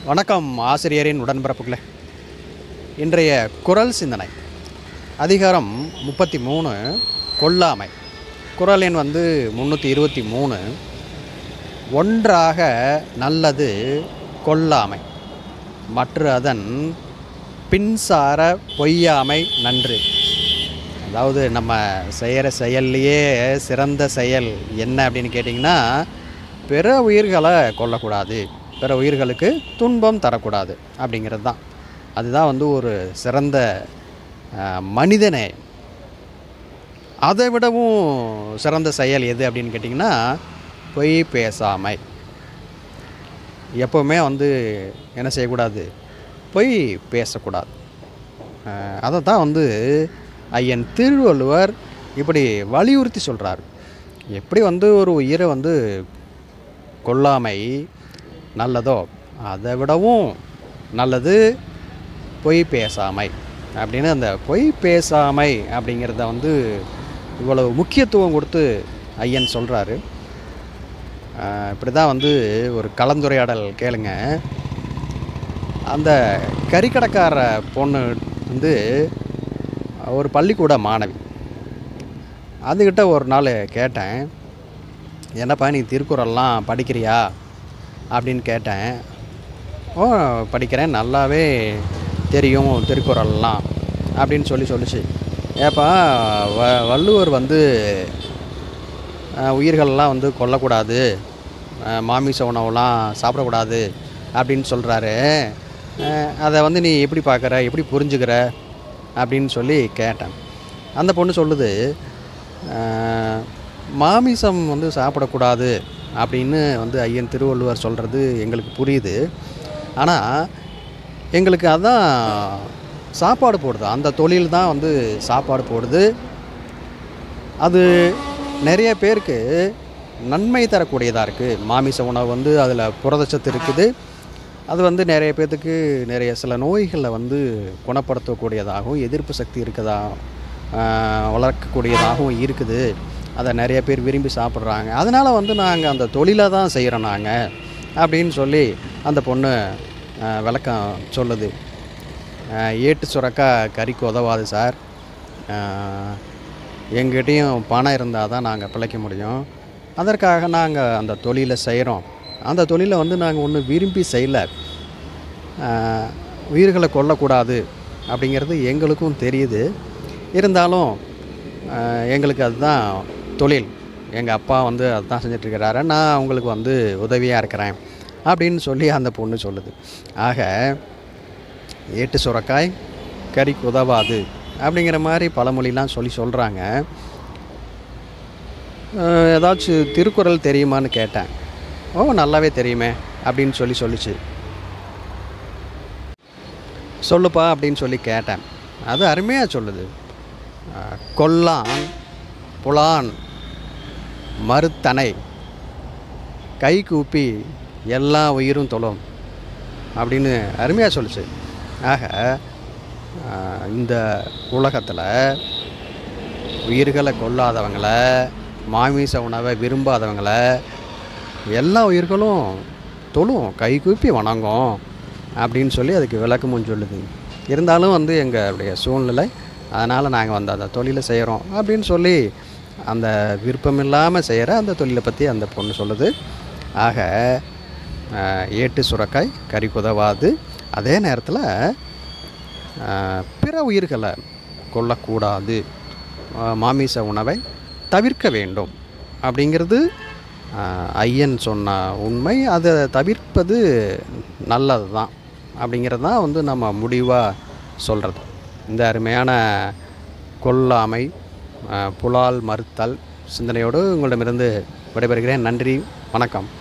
வணக்கம் ஆசிரியரின் உடன்பிறப்புகளே இன்றைய குரல் சிந்தனை அதிகாரம் முப்பத்தி மூணு கொல்லாமை குரல் எண் வந்து முந்நூற்றி இருபத்தி மூணு ஒன்றாக நல்லது கொல்லாமை மற்ற அதன் பின்சார பொய்யாமை நன்று அதாவது நம்ம செய்கிற செயல்லையே சிறந்த செயல் என்ன அப்படின்னு கேட்டிங்கன்னா பிற உயிர்களை கொல்லக்கூடாது பிற உயிர்களுக்கு துன்பம் தரக்கூடாது அப்படிங்கிறது தான் அதுதான் வந்து ஒரு சிறந்த அஹ், மனிதனே அதை விடவும் சிறந்த செயல் எது அப்படின்னு கேட்டிங்கன்னா பொய் பேசாமை எப்போவுமே வந்து என்ன செய்யக்கூடாது பொய் பேசக்கூடாது அதை தான் வந்து ஐயன் திருவள்ளுவர் இப்படி வலியுறுத்தி சொல்கிறார் எப்படி வந்து ஒரு உயிரை வந்து கொல்லாமை நல்லதோ அதை விடவும் நல்லது பொய் பேசாமை அப்படின்னு அந்த பொய் பேசாமை அப்படிங்கிறத வந்து இவ்வளவு முக்கியத்துவம் கொடுத்து ஐயன் சொல்கிறாரு இப்படி தான் வந்து ஒரு கலந்துரையாடல் கேளுங்க அந்த கறிக்கடைக்கார பொண்ணு வந்து ஒரு பள்ளிக்கூட மாணவி அதுக்கிட்ட ஒரு நாள் கேட்டேன் என்னப்பா நீ திருக்குறள்லாம் படிக்கிறியா அப்படின்னு கேட்டேன் ஓ படிக்கிறேன் நல்லாவே தெரியும் திருக்குறள்லாம் அப்படின்னு சொல்லி சொல்லிச்சு ஏப்பா வ வள்ளுவர் வந்து அஹ், உயிர்கள்லாம் வந்து கொல்லக்கூடாது அஹ், மாமிச உணவுலாம் சாப்பிடக்கூடாது அப்படின்னு சொல்கிறாரு அதை வந்து நீ எப்படி பார்க்குற எப்படி புரிஞ்சுக்கிற அப்படின்னு சொல்லி கேட்டேன் அந்த பொண்ணு சொல்லுது அஹ், மாமிசம் வந்து சாப்பிடக்கூடாது அப்படின்னு வந்து ஐயன் திருவள்ளுவர் சொல்கிறது எங்களுக்கு புரியுது ஆனால் எங்களுக்கு அதான் சாப்பாடு போடுது அந்த தொழில் தான் வந்து சாப்பாடு போடுது அது நிறைய பேருக்கு நன்மை தரக்கூடியதாக இருக்குது மாமிச உணவு வந்து அதில் புரதச்சத்து இருக்குது அது வந்து நிறைய பேர்த்துக்கு நிறைய சில நோய்களை வந்து குணப்படுத்தக்கூடியதாகவும் எதிர்ப்பு சக்தி இருக்கதா ஆஹ், வளர்க்கக்கூடியதாகவும் இருக்குது அதை நிறைய பேர் விரும்பி சாப்பிட்றாங்க அதனால் வந்து நாங்கள் அந்த தொழிலை தான் செய்கிறோம் நாங்கள் அப்படின்னு சொல்லி அந்த பொண்ணு ஆஹ், விளக்கம் சொல்லுது ஆஹ், ஏட்டு சுரக்கா கறிக்கு உதவாது சார் ஆஹ், எங்கிட்டேயும் பணம் இருந்தால் தான் நாங்கள் பிழைக்க முடியும் அதற்காக நாங்கள் அந்த தொழிலை செய்கிறோம் அந்த தொழிலை வந்து நாங்கள் ஒன்றும் விரும்பி செய்யலை ஆஹ், உயிர்களை கொல்லக்கூடாது அப்படிங்கிறது எங்களுக்கும் தெரியுது இருந்தாலும் ஆஹ், எங்களுக்கு அதுதான் தொழில் எங்கள் அப்பா வந்து அதுதான் செஞ்சிட்ருக்கிறாரு நான் அவங்களுக்கு வந்து உதவியாக இருக்கிறேன் அப்படின்னு சொல்லி அந்த பொண்ணு சொல்லுது ஆக ஏட்டு சுரக்காய் கறிக்கு உதவாது அப்படிங்கிற மாதிரி பழமொழிலாம் சொல்லி சொல்கிறாங்க ஏதாச்சும் திருக்குறள் தெரியுமான்னு கேட்டேன் ஓ நல்லாவே தெரியுமே அப்படின்னு சொல்லி சொல்லிச்சு சொல்லுப்பா அப்படின்னு சொல்லி கேட்டேன் அது அருமையாக சொல்லுது அஹ், கொல்லான் புலான் மறுத்தனை கை கூப்பி எல்லா உயிரும் தொழும் அப்படின்னு அருமையாக சொல்லுச்சு ஆக ஆஹ், இந்த உலகத்தில் உயிர்களை கொல்லாதவங்களை மாமிச உணவை விரும்பாதவங்களை எல்லா உயிர்களும் தொழும் கை கூப்பி வணங்கும் அப்படின்னு சொல்லி அதுக்கு விளக்கமும் சொல்லுது இருந்தாலும் வந்து எங்களுடைய சூழ்நிலை அதனால் நாங்கள் வந்து அந்த தொழிலை செய்கிறோம் அப்படின்னு சொல்லி அந்த விருப்பம் இல்லாமல் செய்கிற அந்த தொழிலை பற்றி அந்த பொண்ணு சொல்லுது ஆக ஆஹ், ஏட்டு சுரக்காய் கறி குதவாது அதே நேரத்தில் ஆஹ், பிற உயிர்களை கொல்லக்கூடாது ஆஹ், மாமிச உணவை தவிர்க்க வேண்டும் அப்படிங்கிறது ஆஹ், ஐயன் சொன்ன உண்மை அதை தவிர்ப்பது நல்லது தான் அப்படிங்கிறது தான் வந்து நம்ம முடிவாக சொல்கிறது இந்த அருமையான கொல்லாமை ஆஹ், புலால் மறுத்தல் சிந்தனையோடு உங்களிடமிருந்து விடைபெறுகிறேன் நன்றி வணக்கம்